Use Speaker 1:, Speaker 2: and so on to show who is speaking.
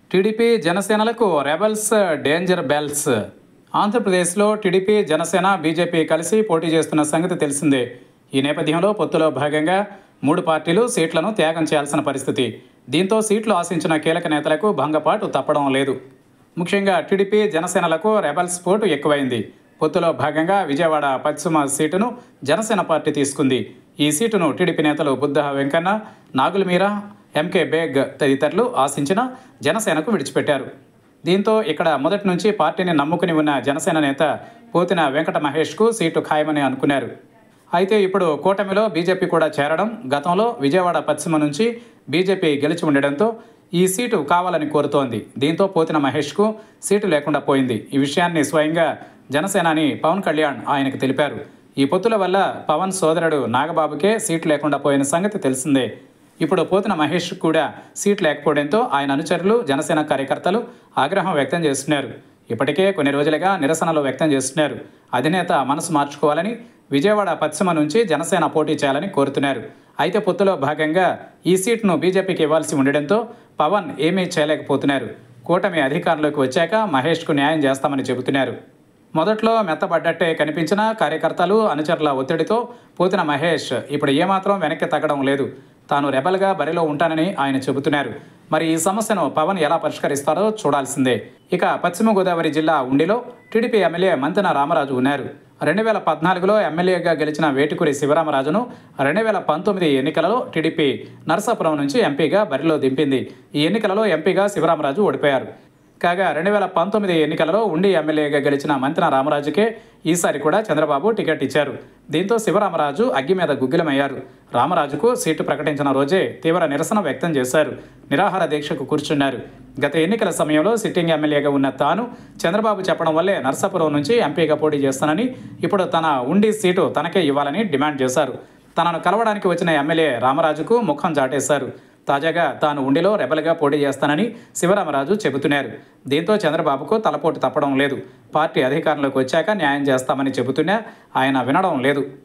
Speaker 1: TDP జనసేనలకు rebels danger bells ఆంధ్రప్రదేశ్లో TDP Janasena BJP కలిసి పోటీ చేస్తున్న సంగతి తెలిసిందే ఈ నేపథ్యంలో పొత్తులో భాగంగా మూడు పార్టీలు సీట్లను త్యాగం చేయాల్సిన పరిస్థితి దీంతో సీట్లు ఆశించిన కీలక నేతలకు భంగపాటు తప్పడం లేదు ముఖ్యంగా టీడీపీ జనసేనలకు రెబల్స్ పోటు ఎక్కువైంది పొత్తులో భాగంగా విజయవాడ పశ్చిమ సీటును జనసేన పార్టీ తీసుకుంది ఈ సీటును టీడీపీ నేతలు బుద్ధ వెంకన్న నాగులమీర ఎంకే బేగ్ తదితరులు ఆశించిన జనసేనకు విడిచిపెట్టారు దీంతో ఇక్కడ మొదటి నుంచి పార్టీని నమ్ముకుని ఉన్న జనసేన నేత పోతిన వెంకట మహేష్కు సీటు ఖాయమని అనుకున్నారు అయితే ఇప్పుడు కూటమిలో బీజేపీ కూడా చేరడం గతంలో విజయవాడ పశ్చిమ నుంచి బీజేపీ గెలిచి ఉండడంతో ఈ సీటు కావాలని కోరుతోంది దీంతో పోతిన మహేష్కు సీటు లేకుండా పోయింది ఈ విషయాన్ని స్వయంగా జనసేనాని పవన్ కళ్యాణ్ ఆయనకు తెలిపారు ఈ పొత్తుల వల్ల పవన్ సోదరుడు నాగబాబుకే సీటు లేకుండా పోయిన సంగతి తెలిసిందే ఇప్పుడు పోతిన మహేష్ కూడా సీట్ లేకపోవడంతో ఆయన అనుచరులు జనసేన కార్యకర్తలు ఆగ్రహం వ్యక్తం చేస్తున్నారు ఇప్పటికే కొన్ని రోజులుగా నిరసనలు వ్యక్తం చేస్తున్నారు అధినేత మనసు మార్చుకోవాలని విజయవాడ పశ్చిమ నుంచి జనసేన పోటీ చేయాలని కోరుతున్నారు అయితే పొత్తులో భాగంగా ఈ సీట్ను బీజేపీకి ఇవ్వాల్సి ఉండడంతో పవన్ ఏమీ చేయలేకపోతున్నారు కూటమి అధికారంలోకి వచ్చాక మహేష్కు న్యాయం చేస్తామని చెబుతున్నారు మొదట్లో మెత్తబడ్డట్టే కనిపించిన కార్యకర్తలు అనుచరుల ఒత్తిడితో పోతిన మహేష్ ఇప్పుడు ఏమాత్రం వెనక్కి తగ్గడం లేదు తాను రెబల్గా బరిలో ఉంటానని ఆయన చెబుతున్నారు మరి ఈ సమస్యను పవన్ ఎలా పరిష్కరిస్తారో చూడాల్సిందే ఇక పశ్చిమ గోదావరి జిల్లా ఉండిలో టీడీపీ ఎమ్మెల్యే మంతెన రామరాజు ఉన్నారు రెండు వేల పద్నాలుగులో ఎమ్మెల్యేగా గెలిచిన వేటుకూరి శివరామరాజును రెండు వేల పంతొమ్మిది ఎన్నికలలో టీడీపీ నరసాపురం నుంచి ఎంపీగా బరిలో దింపింది ఈ ఎన్నికలలో ఎంపీగా శివరామరాజు ఓడిపోయారు కాగా రెండు వేల పంతొమ్మిది ఎన్నికలలో ఉండి ఎమ్మెల్యేగా గెలిచిన మంత్రి రామరాజుకే ఈసారి కూడా చంద్రబాబు టికెట్ ఇచ్చారు దీంతో శివరామరాజు అగ్గి మీద గుగ్గిలమయ్యారు రామరాజుకు సీటు ప్రకటించిన రోజే తీవ్ర నిరసన వ్యక్తం చేశారు నిరాహార దీక్షకు కూర్చున్నారు గత ఎన్నికల సమయంలో సిట్టింగ్ ఎమ్మెల్యేగా ఉన్న తాను చంద్రబాబు చెప్పడం వల్లే నర్సాపురం నుంచి ఎంపీగా పోటీ చేస్తానని ఇప్పుడు తన ఉండి సీటు తనకే ఇవ్వాలని డిమాండ్ చేశారు తనను కలవడానికి వచ్చిన ఎమ్మెల్యే రామరాజుకు ముఖం చాటేశారు తాజాగా తాను ఉండిలో రెబల్గా పోటీ చేస్తానని శివరామరాజు చెబుతున్నారు దీంతో చంద్రబాబుకు తలపోటు తప్పడం లేదు పార్టీ అధికారంలోకి వచ్చాక న్యాయం చేస్తామని చెబుతున్నా ఆయన వినడం లేదు